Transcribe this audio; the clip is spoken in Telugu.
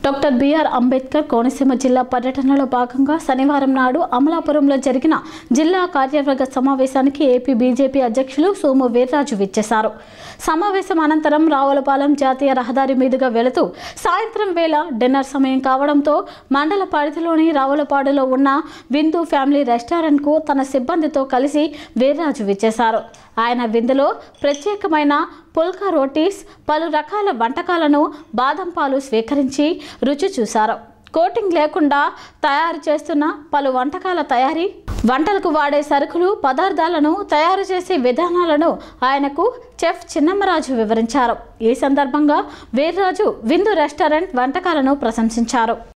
డాక్టర్ బిఆర్ అంబేద్కర్ కోనసీమ జిల్లా పర్యటనలో భాగంగా శనివారం నాడు అమలాపురంలో జరిగిన జిల్లా కార్యవర్గ సమావేశానికి ఏపీ బీజేపీ అధ్యక్షులు సోము వీర్రాజు విచ్చేశారు సమావేశం అనంతరం రావులపాలెం జాతీయ రహదారి మీదుగా వెళుతూ సాయంత్రం వేళ డిన్నర్ సమయం కావడంతో మండల పరిధిలోని రావులపాడులో ఉన్న విందు ఫ్యామిలీ రెస్టారెంట్కు తన సిబ్బందితో కలిసి వీర్రాజు విచ్చేశారు ఆయన విందులో ప్రత్యేకమైన పుల్కా రోటీస్ పలు రకాల వంటకాలను బాదం పాలు స్వీకరించి రుచి చూశారు కోటింగ్ లేకుండా తయారు చేస్తున్న పలు వంటకాల తయారీ వంటలకు వాడే సరుకులు పదార్థాలను తయారు చేసే విధానాలను ఆయనకు చెఫ్ చిన్నమ్మరాజు వివరించారు ఈ సందర్భంగా వీర్రాజు విందు రెస్టారెంట్ వంటకాలను ప్రశంసించారు